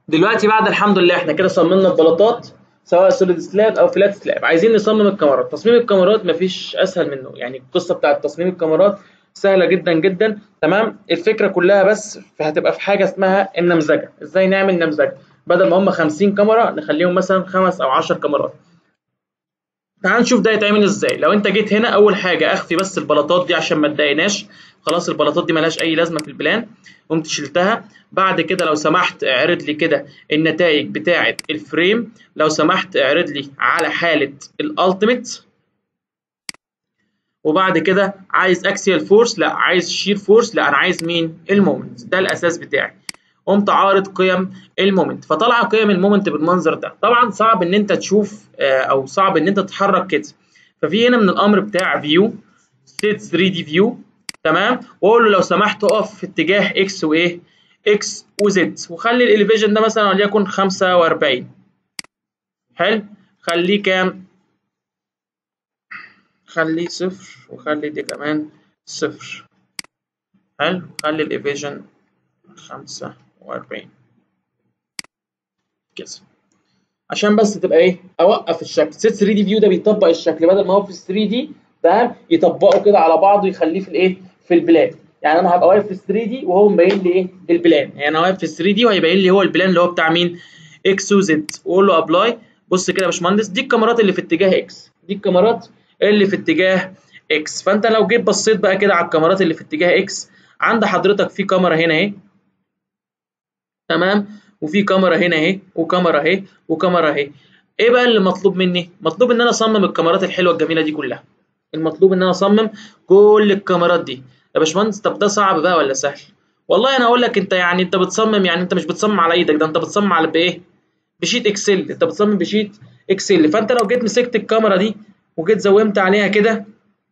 دلوقتي بعد الحمد لله احنا كده صممنا البلاطات سواء سوليد سلاب او فلات سلاب عايزين نصمم الكاميرات تصميم الكاميرات مفيش اسهل منه يعني القصه بتاعت تصميم الكاميرات سهله جدا جدا تمام الفكره كلها بس هتبقى في حاجه اسمها النمذجه ازاي نعمل نمذجه بدل ما هم 50 كاميرا نخليهم مثلا خمس او 10 كاميرات تعال نشوف ده يتعمل ازاي لو انت جيت هنا اول حاجه اخفي بس البلاطات دي عشان ما تضايقناش خلاص البلاطات دي ملهاش اي لازمه في البلان قمت شلتها بعد كده لو سمحت اعرض لي كده النتائج بتاعه الفريم لو سمحت اعرض لي على حاله الالتيميت وبعد كده عايز اكسيال فورس لا عايز شير فورس لا انا عايز مين المومنت ده الاساس بتاعي قمت عارض قيم المومنت فطلع قيم المومنت بالمنظر ده طبعا صعب ان انت تشوف او صعب ان انت تتحرك كده ففي هنا من الامر بتاع فيو ستيت 3 دي فيو تمام واقول له لو سمحت اقف في اتجاه اكس وايه اكس وزد وخلي الاليفيجن ده مثلا وليكن 45 حلو خليه كام خليه صفر وخلي دي كمان صفر حلو خلي الاليفيجن 45 كده عشان بس تبقى ايه اوقف الشكل ست 3 دي فيو ده بيطبق الشكل بدل ما هو في 3 دي تمام يطبقه كده على بعضه يخليه في الايه في البلان يعني انا هبقى واقف في 3 دي وهو مبين لي ايه البلان يعني انا واقف في 3 دي وهيبين لي هو البلان اللي هو بتاع مين اكس وزد واقول له ابلاي بص كده يا باشمهندس دي الكاميرات اللي في اتجاه اكس دي الكاميرات اللي في اتجاه اكس فانت لو جيت بصيت بقى كده على الكاميرات اللي في اتجاه اكس عند حضرتك في كاميرا هنا اهي تمام وفي كاميرا هنا اهي وكاميرا اهي وكاميرا اهي ايه بقى اللي مطلوب مني مطلوب ان انا اصمم الكاميرات الحلوه الجميله دي كلها المطلوب ان انا اصمم كل الكاميرات دي يا باشمهندس طب ده صعب بقى ولا سهل والله انا اقول لك انت يعني انت بتصمم يعني انت مش بتصمم على ايدك ده انت بتصمم على بايه بشيت اكسل انت بتصمم بشيت اكسل فانت لو جيت مسكت الكاميرا دي وجيت زومت عليها كده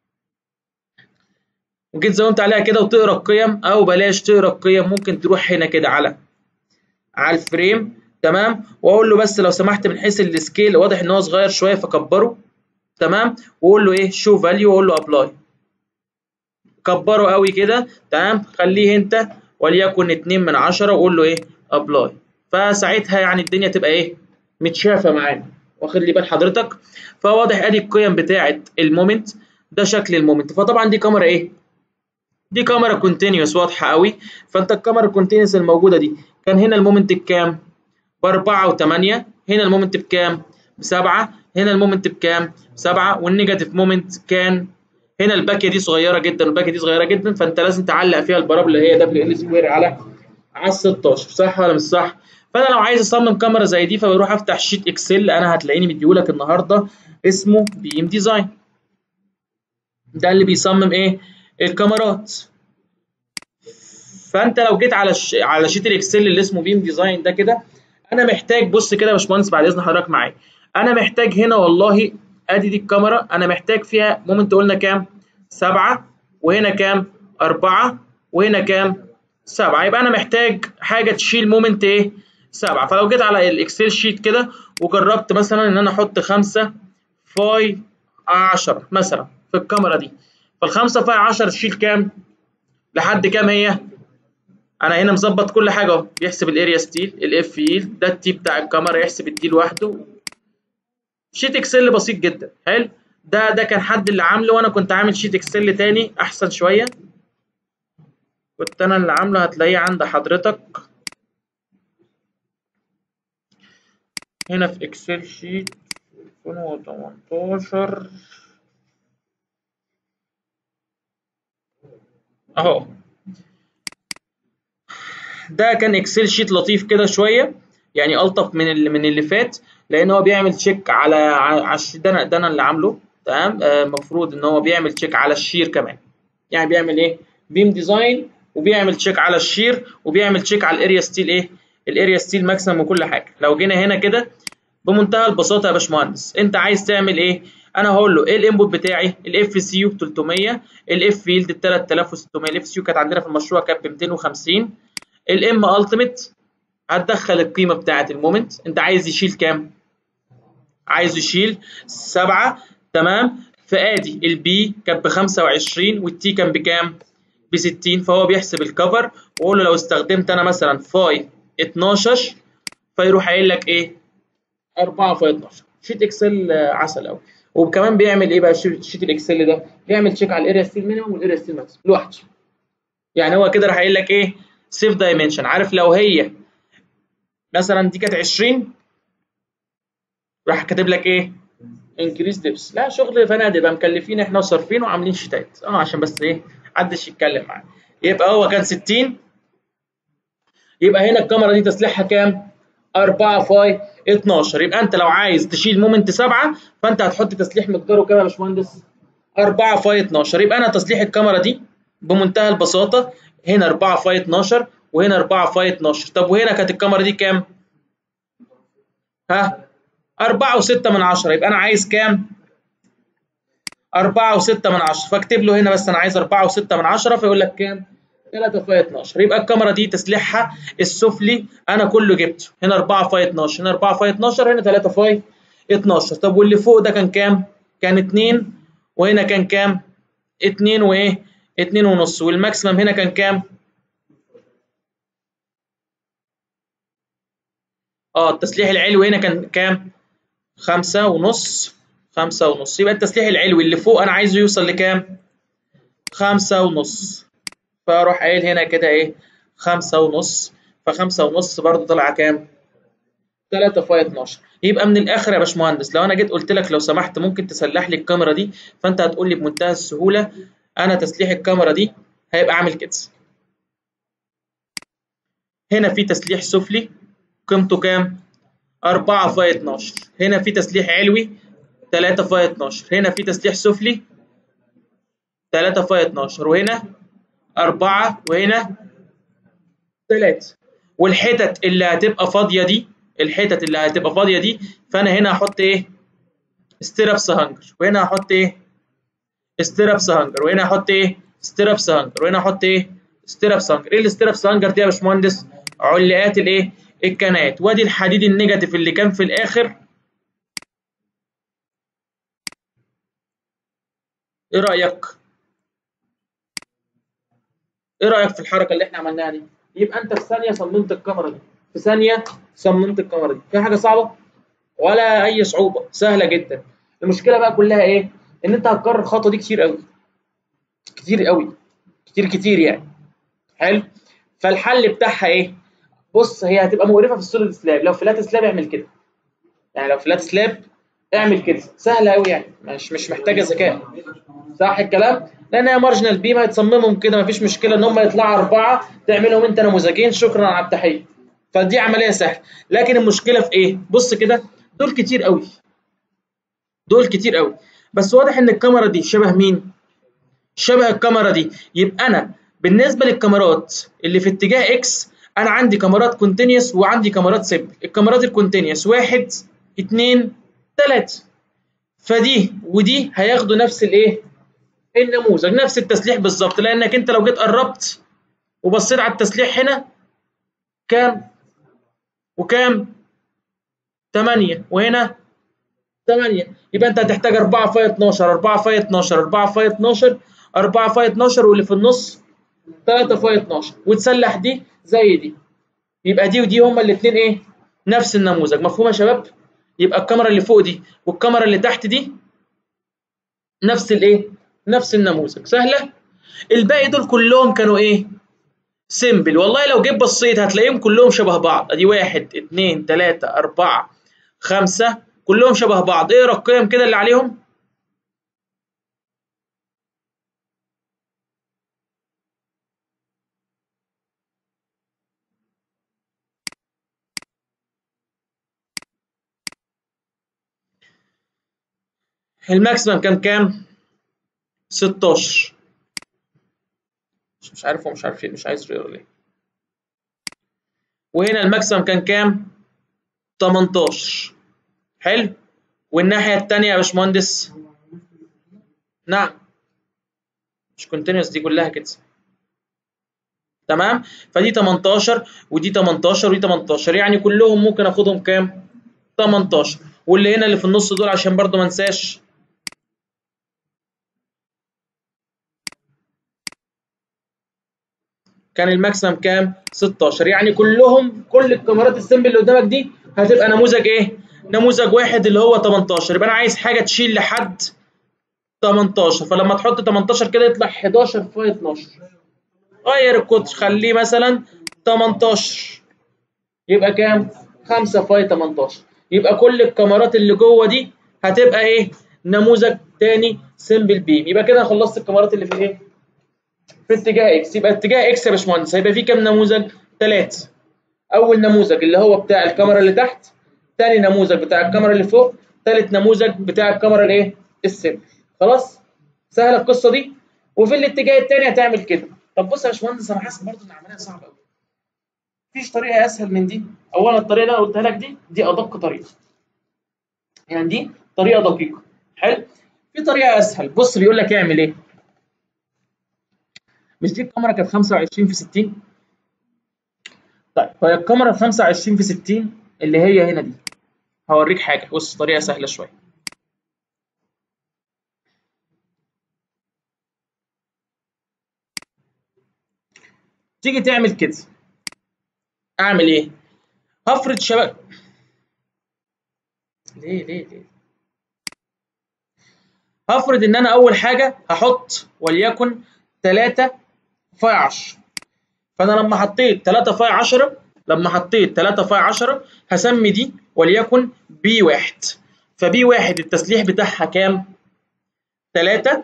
وجيت زومت عليها كده وتقرا القيم او بلاش تقرا القيم ممكن تروح هنا كده على على الفريم تمام واقول له بس لو سمحت من حيث السكيل واضح ان هو صغير شويه فكبره تمام واقول له ايه شو فاليو واقول له ابلاي كبره قوي كده تمام خليه انت وليكن 2 من 10 وقول له ايه ابلاي فساعتها يعني الدنيا تبقى ايه متشافه معانا واخد لي بال حضرتك فواضح ادي القيم بتاعه المومنت ده شكل المومنت فطبعا دي كاميرا ايه دي كاميرا كونتينيوس واضحه قوي فانت الكاميرا الكونتينيوس الموجوده دي كان هنا المومنت بكام بأربعة وثمانية هنا المومنت بكام بسبعة هنا المومنت بكام بسبعة والنيجاتيف مومنت كان هنا الباكيه دي صغيره جدا والباكيه دي صغيره جدا فانت لازم تعلق فيها البارابولا اللي هي دبليو ال سكوير على على 16 صح ولا مش صح؟ فانا لو عايز اصمم كاميرا زي دي فبروح افتح شيت اكسل انا هتلاقيني مديهولك النهارده اسمه بي ام ديزاين ده اللي بيصمم ايه؟ الكاميرات فانت لو جيت على ش... على شيت الاكسل اللي اسمه بيم ديزاين ده كده انا محتاج بص كده يا باشمهندس بعد اذن حضرتك معايا انا محتاج هنا والله ادي دي الكاميرا انا محتاج فيها مومنت قلنا كام؟ سبعة وهنا كام؟ أربعة وهنا كام؟ سبعة يبقى أنا محتاج حاجة تشيل مومنت إيه؟ سبعة فلو جيت على الإكسل شيت كده وجربت مثلا إن أنا أحط خمسة فاي عشرة مثلا في الكاميرا دي فالخمسة فاي عشرة تشيل كام؟ لحد كام هي؟ أنا هنا مظبط كل حاجة أهو بيحسب الأريا ستيل الإف ييلد ده التي بتاع الكاميرا يحسب الدي لوحده شيت اكسل بسيط جدا حلو ده ده كان حد اللي عامله وانا كنت عامل شيت اكسل تاني احسن شويه كنت انا اللي عامله هتلاقيه عند حضرتك هنا في اكسل شيت 2018 اهو ده كان اكسل شيت لطيف كده شويه يعني الطف من اللي من اللي فات لان هو بيعمل تشيك على على ده انا ده انا اللي عامله تمام المفروض آه ان هو بيعمل تشيك على الشير كمان يعني بيعمل ايه بيم ديزاين وبيعمل تشيك على الشير وبيعمل تشيك على الاريا ستيل ايه الاريا ستيل ماكسيمم وكل حاجه لو جينا هنا كده بمنتهى البساطه يا باشمهندس انت عايز تعمل ايه انا هقول له ايه الانبوت بتاعي الاف سي يو ب 300 الاف فيلد ب 3600 الاف سي يو كانت عندنا في المشروع كانت ب 250 الام التيميت هتدخل القيمه بتاعه المومنت انت عايز يشيل كام عايز يشيل 7 تمام فادي البي كان ب 25 والتي كان بكام ب 60 فهو بيحسب الكفر واقول له لو استخدمت انا مثلا فاي 12 فيروح قايل لك ايه 4 في 12 شيت اكسل عسل قوي وكمان بيعمل ايه بقى شيت الاكسل ده بيعمل تشيك على الاريا ستيل مينيمم والاريا ستيل ماكسيمم لوحده يعني هو كده راح قايل لك ايه سيف دايمنشن عارف لو هي مثلا دي كانت 20 راح كاتب لك ايه انكريز ديبس لا شغل فنادق بقى مكلفين احنا وصارفين وعاملين شيتات اه عشان بس ايه محدش يتكلم معانا يبقى هو كان 60 يبقى هنا الكاميرا دي تسليحها كام 4 فاي 12 يبقى انت لو عايز تشيل مومنت 7 فانت هتحط تسليح مقداره كام يا باشمهندس 4 فاي 12 يبقى انا تسليح الكاميرا دي بمنتهى البساطه هنا 4 فاي 12 وهنا 4 فاي 12 طب وهنا كانت الكاميرا دي كام ها 4 و6 من 10 يبقى انا عايز كام 4 و6 من 10 فاكتب له هنا بس انا عايز 4 و6 من 10 فيقول لك كام 3 فاي 12 يبقى الكاميرا دي تسليحها السفلي انا كله جبته هنا 4 فاي 12 هنا 4 فاي 12 هنا 3 فاي 12 طب واللي فوق ده كان كام كان 2 وهنا كان كام 2 وايه 2 ونص والماكسيمم هنا كان كام اه التسليح العلوي هنا كان كام خمسة ونص خمسة ونص يبقى التسليح العلوي اللي فوق أنا عايزه يوصل لكام؟ خمسة ونص فأروح قايل هنا كده إيه؟ خمسة ونص فخمسة ونص برضه طالعة كام؟ تلاتة فاي 12 يبقى من الآخر يا باشمهندس لو أنا جيت قلت لك لو سمحت ممكن تسلح لي الكاميرا دي فأنت هتقول لي بمنتهى السهولة أنا تسليح الكاميرا دي هيبقى عامل كده هنا في تسليح سفلي قيمته كام؟ 4 فاي 12 هنا في تسليح علوي 3 فاي 12 هنا في تسليح سفلي 3 فاي 12 وهنا 4 وهنا 3 والحتت اللي هتبقى فاضيه دي الحتت اللي هتبقى فاضيه دي فانا هنا هحط ايه ستيرابس هانجر وهنا هحط ايه ستيرابس هانجر وهنا هحط ايه ستيرابس هانجر وهنا هحط ايه ستيرابس هانجر ايه الستيرابس هانجر دي يا باشمهندس علقات الايه الكنات وادي الحديد النيجاتيف اللي كان في الاخر ايه رايك ايه رايك في الحركه اللي احنا عملناها دي يبقى انت في ثانيه صممت الكاميرا دي في ثانيه صممت الكاميرا دي في حاجه صعبه ولا اي صعوبه سهله جدا المشكله بقى كلها ايه ان انت هتكرر الخطوه دي كتير قوي كتير قوي كتير كتير يعني حلو فالحل بتاعها ايه بص هي هتبقى مقرفه في السوليد سلاب لو فلات سلاب اعمل كده يعني لو فلات سلاب اعمل كده سهله قوي يعني مش مش محتاجه ذكاء صح الكلام لان هي مارجنال بيم هتصممهم كده مفيش مشكله ان هم يطلعوا اربعه تعملهم انت نموذجين شكرا على التحيه فدي عمليه سهله لكن المشكله في ايه بص كده دول كتير قوي دول كتير قوي بس واضح ان الكاميرا دي شبه مين شبه الكاميرا دي يبقى انا بالنسبه للكاميرات اللي في اتجاه اكس انا عندي كاميرات كونتينيوس وعندي كاميرات سيمبل الكاميرات الكونتينيوس واحد اتنين تلاته فدي ودي هياخدوا نفس الايه النموذج نفس التسليح بالظبط لانك انت لو جيت قربت وبصيت على التسليح هنا كام وكام 8 وهنا 8 يبقى انت هتحتاج 4 فاي 12 4 فاي 12 4 فاي 12 4 فاي 12 واللي في النص 3 فاي 12 وتسلح دي زي دي يبقى دي ودي هما الاثنين ايه نفس النموذج مفهوم يا شباب يبقى الكاميرا اللي فوق دي والكاميرا اللي تحت دي نفس الايه نفس النموذج سهله الباقي دول كلهم كانوا ايه سيمبل والله لو جيت بصيت هتلاقيهم كلهم شبه بعض ادي واحد اتنين تلاتة اربعة خمسة كلهم شبه بعض اقرا القيم كده اللي عليهم الماكسيمم كان كام 16 مش مش عارف هو مش عارف مش عايز يقرا ليه وهنا الماكسيمم كان كام 18 حلو والناحيه الثانيه يا باشمهندس نعم مش كونتينوس دي كلها كده تمام فدي 18 ودي 18 ودي 18 يعني كلهم ممكن اخدهم كام 18 واللي هنا اللي في النص دول عشان برضو ما انساش كان الماكسيمم كام 16 يعني كلهم كل الكاميرات السمبل اللي قدامك دي هتبقى نموذج ايه نموذج واحد اللي هو 18 يبقى انا عايز حاجه تشيل لحد 18 فلما تحط 18 كده يطلع 11 في 12 غير القطر خليه مثلا 18 يبقى كام 5 في 18 يبقى كل الكاميرات اللي جوه دي هتبقى ايه نموذج تاني سمبل بيم يبقى كده خلصت الكاميرات اللي في ايه في اتجاه اكس يبقى اتجاه اكس يا باشمهندس هيبقى فيه كام نموذج ثلاثة اول نموذج اللي هو بتاع الكاميرا اللي تحت ثاني نموذج بتاع الكاميرا اللي فوق ثالث نموذج بتاع الكاميرا الايه السمبل خلاص سهله القصه دي وفي الاتجاه الثاني هتعمل كده طب بص يا باشمهندس انا حاسس برضه ان العمليه صعبه قوي مفيش طريقه اسهل من دي اولا الطريقه اللي انا قلتها لك دي دي ادق طريقه يعني دي طريقه دقيقه حلو في طريقه اسهل بص بيقول لك اعمل ايه مش دي الكاميرا كانت 25 في 60 طيب فهي الكاميرا 25 في 60 اللي هي هنا دي هوريك حاجه بص طريقه سهله شويه تيجي تعمل كده اعمل ايه هفرض شبكه ليه ليه ليه هفرض ان انا اول حاجه هحط وليكن 3 فاي 10 فانا لما حطيت 3 فاي 10 لما حطيت 3 فاي 10 هسمي دي وليكن بي 1 فبي 1 التسليح بتاعها كام 3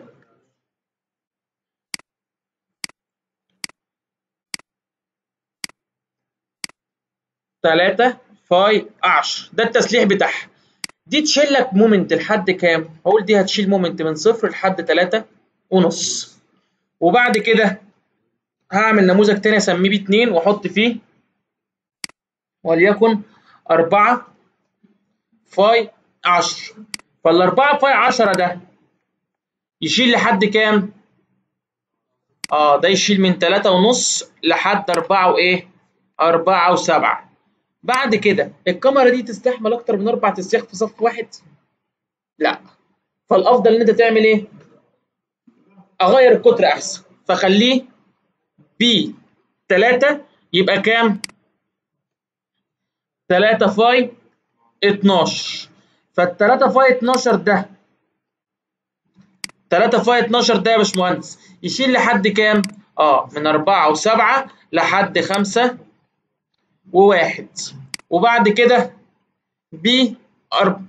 3 فاي 10 ده التسليح بتاعها دي تشيل لك مومنت لحد كام؟ هقول دي هتشيل مومنت من صفر لحد 3 ونص وبعد كده هعمل نموذج تاني اسميه بي 2 واحط فيه وليكن 4 فاي 10 فال4 فاي 10 ده يشيل لحد كام؟ اه ده يشيل من 3 ونص لحد 4 وايه؟ 4 و7 بعد كده الكاميرا دي تستحمل اكتر من اربع تسياخ في صف واحد؟ لا فالافضل ان انت تعمل ايه؟ اغير القطر احسن فخليه بي 3 يبقى كام؟ 3 فاي 12 فال 3 فاي 12 ده 3 فاي 12 ده يا باشمهندس يشيل لحد كام؟ اه من 4 و7 لحد 5 وواحد وبعد كده بي أرب...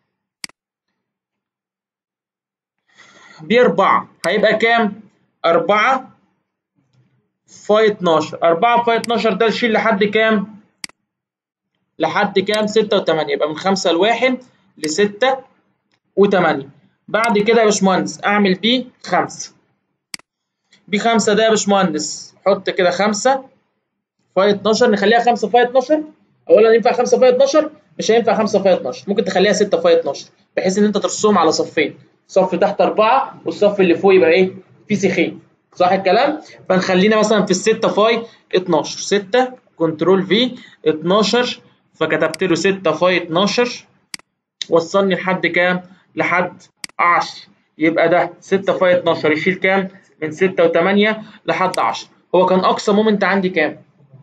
بي 4 هيبقى كام؟ 4 فاي 12 4 فاي 12 ده يشيل لحد كام؟ لحد كام؟ 6 و8 يبقى من 5 ل1 ل 6 و8 بعد كده يا باشمهندس اعمل بي 5 بي 5 ده يا باشمهندس حط كده 5 فاي 12 نخليها 5 فاي 12 اولا ينفع 5 فاي 12 مش هينفع 5 فاي 12 ممكن تخليها 6 فاي 12 بحيث ان انت ترسمهم على صفين صف تحت 4 والصف اللي فوق يبقى ايه في سيخين صح الكلام فنخلينا مثلا في ال 6 فاي 12 6 كنترول في 12 فكتبت له 6 فاي 12 وصلني لحد كام لحد 10 يبقى ده 6 فاي 12 يشيل كام من 6 و8 لحد 10 هو كان اقصى مومنت عندي كام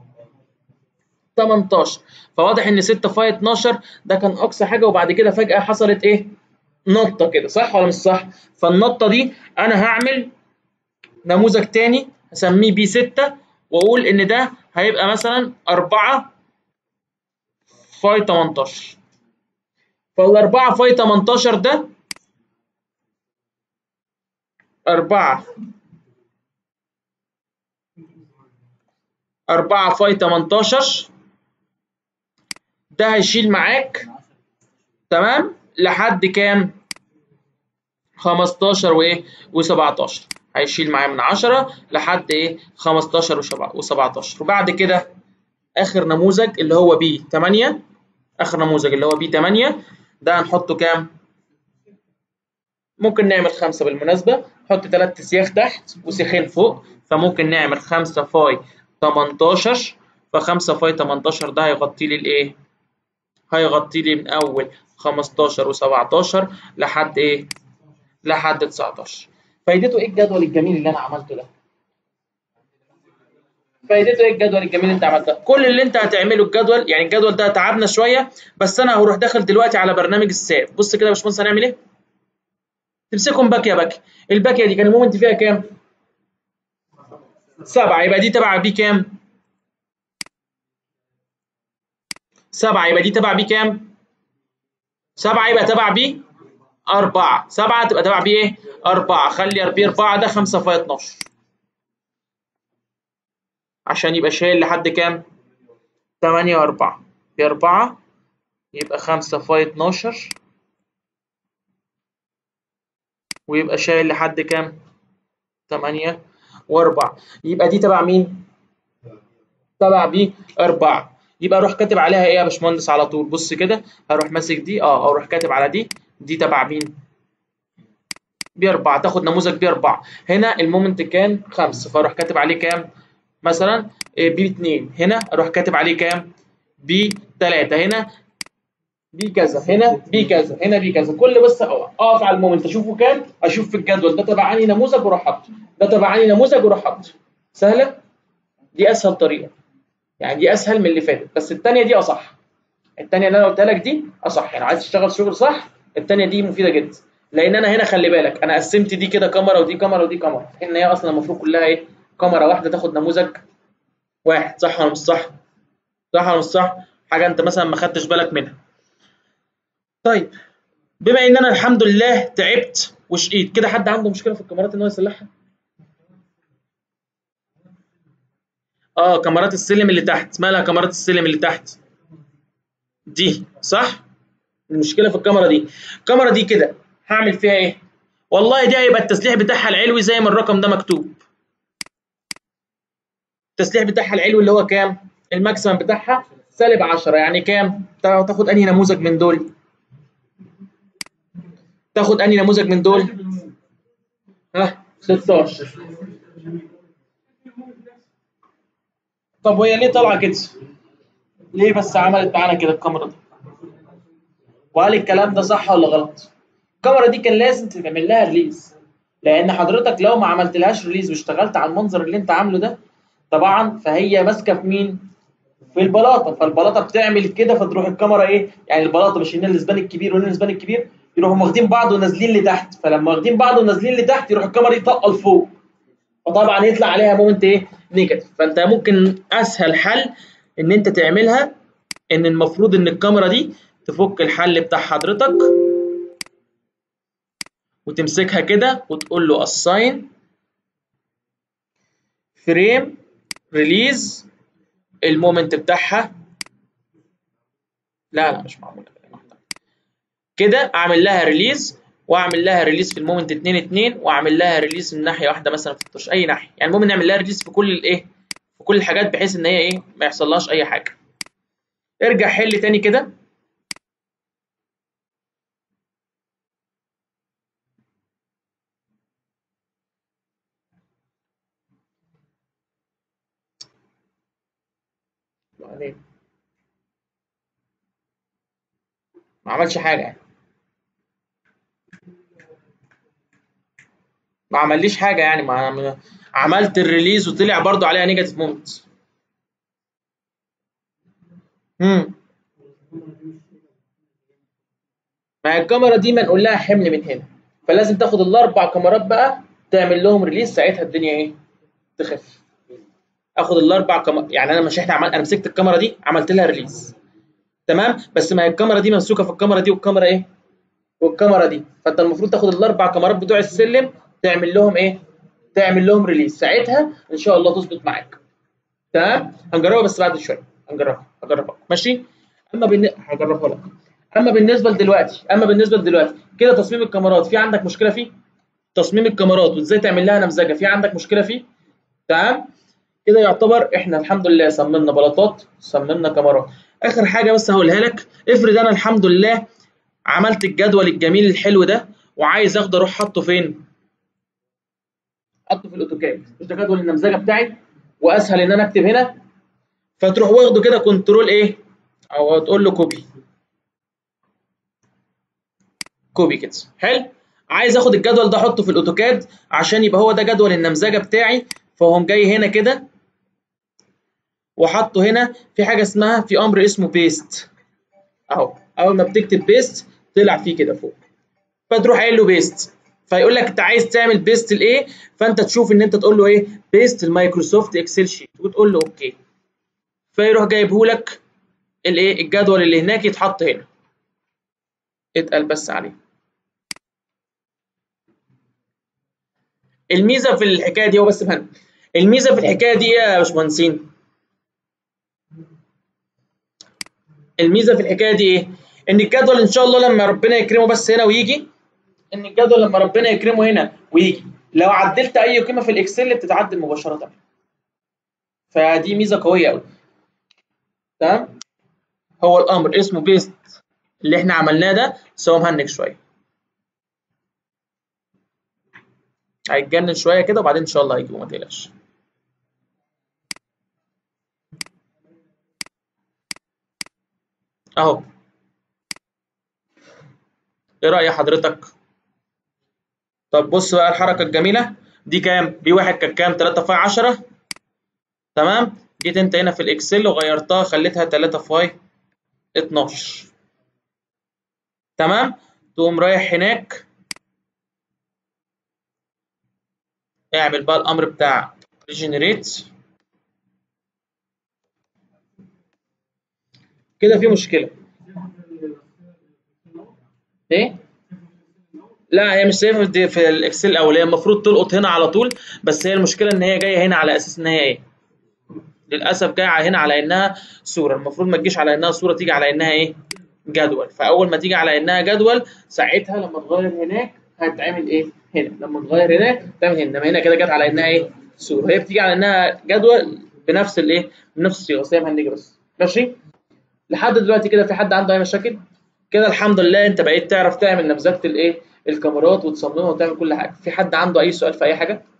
18 فواضح ان 6 فاي 12 ده كان اقصى حاجه وبعد كده فجاه حصلت ايه نطه كده صح ولا مش صح فالنطه دي انا هعمل نموذج تاني هسميه بي 6 واقول ان ده هيبقى مثلا 4 فاي 18 فال4 فاي 18 ده 4 4 فاي 18 ده هيشيل معاك تمام لحد كام 15 وايه و17 هيشيل معايا من 10 لحد ايه 15 و17 وبعد كده اخر نموذج اللي هو بي 8 اخر نموذج اللي هو بي 8 ده هنحطه كام ممكن نعمل خمسة بالمناسبة نحط ثلاث سياخ تحت وسيخين فوق فممكن نعمل خمسة فاي 18 فخمسة فاي 18 ده هيغطي لي الايه هيغطي لي من اول 15 و17 لحد ايه لحد 19 فايدته ايه الجدول الجميل اللي انا عملته ده فايدته ايه الجدول الجميل اللي انت عملته كل اللي انت هتعمله الجدول يعني الجدول ده تعبنا شويه بس انا هروح داخل دلوقتي على برنامج الساب بص كده يا باشمهندس هنعمل ايه تمسكهم باكيه باكيه الباكيه دي كان المومنت فيها كام سبعة يبقى دي تبع بي كام سبعة يبقى دي تبع بي كام سبعة يبقى تبع بي أربعة سبعة تبقى تبع بي إيه؟ أربعة خلي بي أربعة ده خمسة في 12 عشان يبقى شايل لحد كام؟ تمانية وأربعة بي أربعة يبقى خمسة في 12 ويبقى شايل لحد كام؟ تمانية وأربعة يبقى دي تبع مين؟ تبع بي أربعة يبقى اروح كاتب عليها ايه يا باشمهندس على طول بص كده هروح ماسك دي اه اروح كاتب على دي دي تبع مين بي 4 تاخد نموذج بي 4 هنا المومنت كان 5 فاروح كاتب عليه كام مثلا بي 2 هنا اروح كاتب عليه كام بي 3 هنا بي كذا هنا بي كذا هنا بي كذا كل بس اقف على المومنت اشوفه كام اشوف في الجدول ده تبع انهي نموذج واروح حاطه ده تبع انهي نموذج واروح حاطه سهله دي اسهل طريقه يعني دي اسهل من اللي فاتت بس الثانيه دي اصح الثانيه اللي انا قلتها لك دي اصح يعني عايز تشتغل شغل صح الثانيه دي مفيده جدا لان انا هنا خلي بالك انا قسمت دي كده كاميرا ودي كاميرا ودي كاميرا ان هي اصلا المفروض كلها ايه كاميرا واحده تاخد نموذج واحد صح ولا مش صح صح ولا مش صح حاجه انت مثلا ما خدتش بالك منها طيب بما ان انا الحمد لله تعبت وشقيت كده حد عنده مشكله في الكاميرات ان هو يصلحها اه كاميرات السلم اللي تحت مالها كاميرات السلم اللي تحت دي صح المشكله في الكاميرا دي الكاميرا دي كده هعمل فيها ايه والله دي هيبقى التسليح بتاعها العلوي زي ما الرقم ده مكتوب التسليح بتاعها العلوي اللي هو كام الماكسيمم بتاعها سالب 10 يعني كام تاخد انهي نموذج من دول تاخد انهي نموذج من دول ها 16 طب وهي ليه طالعه كده ليه بس عملت معانا كده الكاميرا دي وهل الكلام ده صح ولا غلط الكاميرا دي كان لازم تعمل لها ريليز لان حضرتك لو ما عملتلهاش ريليز واشتغلت على المنظر اللي انت عامله ده طبعا فهي ماسكه في مين في البلاطه فالبلاطه بتعمل كده فتروح الكاميرا ايه يعني البلاطه مش هنا الاسبان الكبير وهنا الاسبان الكبير يروحوا واخدين بعض ونازلين لتحت فلما واخدين بعض ونازلين لتحت يروح الكاميرا يطقل فوق فطبعا يطلع عليها مومنت ايه نيجاتيف فانت ممكن اسهل حل ان انت تعملها ان المفروض ان الكاميرا دي تفك الحل بتاع حضرتك وتمسكها كده وتقول له assign فريم ريليز المومنت بتاعها لا لا مش معمول كده اعمل لها ريليز واعمل لها ريليز في المومنت 2 2 واعمل لها ريليز من ناحيه واحده مثلا في الطش اي ناحيه يعني المهم نعمل لها ريليز في كل الايه في كل الحاجات بحيث ان هي ايه ما يحصلهاش اي حاجه ارجع حل تاني كده ما عملش حاجه يعني ما عمليش حاجه يعني ما عملت الريليز وطلع برضو عليها نيجاتيف مومنت امم ما هي الكاميرا دي منقول لها حمل من هنا فلازم تاخد الاربع كاميرات بقى تعمل لهم ريليز ساعتها الدنيا ايه تخف اخد الاربع كاميرا يعني انا مش احنا عمل انا مسكت الكاميرا دي عملت لها ريليز تمام بس ما هي الكاميرا دي ممسوكه في الكاميرا دي والكاميرا ايه والكاميرا دي فانت المفروض تاخد الاربع كاميرات بتوع السلم تعمل لهم ايه تعمل لهم ريليز ساعتها ان شاء الله تظبط معاك تمام هنجربها بس بعد شويه هنجربها هجربها ماشي اما بالن... هجربها لك اما بالنسبه لدلوقتي اما بالنسبه لدلوقتي كده تصميم الكاميرات في عندك مشكله فيه تصميم الكاميرات وازاي تعمل لها نمذجه في عندك مشكله فيه تمام كده يعتبر احنا الحمد لله صممنا بلاطات صممنا كاميرات اخر حاجه بس هقولها لك افرض انا الحمد لله عملت الجدول الجميل الحلو ده وعايز اخده اروح حاطه فين حطه في الاوتوكاد مش ده جدول النمذجه بتاعي واسهل ان انا اكتب هنا فتروح واخده كده كنترول ايه او تقول له كوبي كوبي كده حلو عايز اخد الجدول ده احطه في الاوتوكاد عشان يبقى هو ده جدول النمذجه بتاعي فاقوم جاي هنا كده وحطه هنا في حاجه اسمها في امر اسمه بيست اهو اول ما بتكتب بيست طلع فيه كده فوق فتروح قايل له بيست فيقول لك انت عايز تعمل بيست لايه فانت تشوف ان انت تقول له ايه بيست المايكروسوفت اكسل شيت وتقول له اوكي فيروح جايبه لك الايه الجدول اللي هناك يتحط هنا اتقل بس عليه الميزه في الحكايه دي هو بس فهم الميزه في الحكايه دي ايه يا باشمهندسين الميزه في الحكايه دي ايه ان الجدول ان شاء الله لما ربنا يكرمه بس هنا ويجي ان الجدول لما ربنا يكرمه هنا ويجي لو عدلت اي قيمه في الاكسل بتتعدل مباشره فدي ميزه قويه قوي تمام هو الامر اسمه بيست اللي احنا عملناه ده بس هو مهنج شويه هيتجنن شويه كده وبعدين ان شاء الله هيجيبه ما تقلقش اهو ايه رأي حضرتك طب بص بقى الحركة الجميلة دي كام بي واحد كانت كام 3 في 10 تمام جيت انت هنا في الاكسل وغيرتها خليتها 3 في 12 تمام تقوم رايح هناك اعمل بقى الامر بتاع regenerate كده في مشكله ايه لا هي مش سايبها في في الاكسل الاول هي المفروض تلقط هنا على طول بس هي المشكله ان هي جايه هنا على اساس ان هي ايه للاسف جايه هنا على انها صوره المفروض ما تجيش على انها صوره تيجي على انها ايه جدول فاول ما تيجي على انها جدول ساعتها لما تغير هناك هتعمل ايه هنا لما تغير هناك تعمل هنا انما هنا كده جت على انها ايه صوره هي بتيجي على انها جدول بنفس الايه بنفس الصيغه بس هي مهنجه بس ماشي لحد دلوقتي كده في حد عنده اي مشاكل كده الحمد لله انت بقيت تعرف تعمل نمذجه الايه الكاميرات وتصممها وتعمل كل حاجه في حد عنده اي سؤال في اي حاجه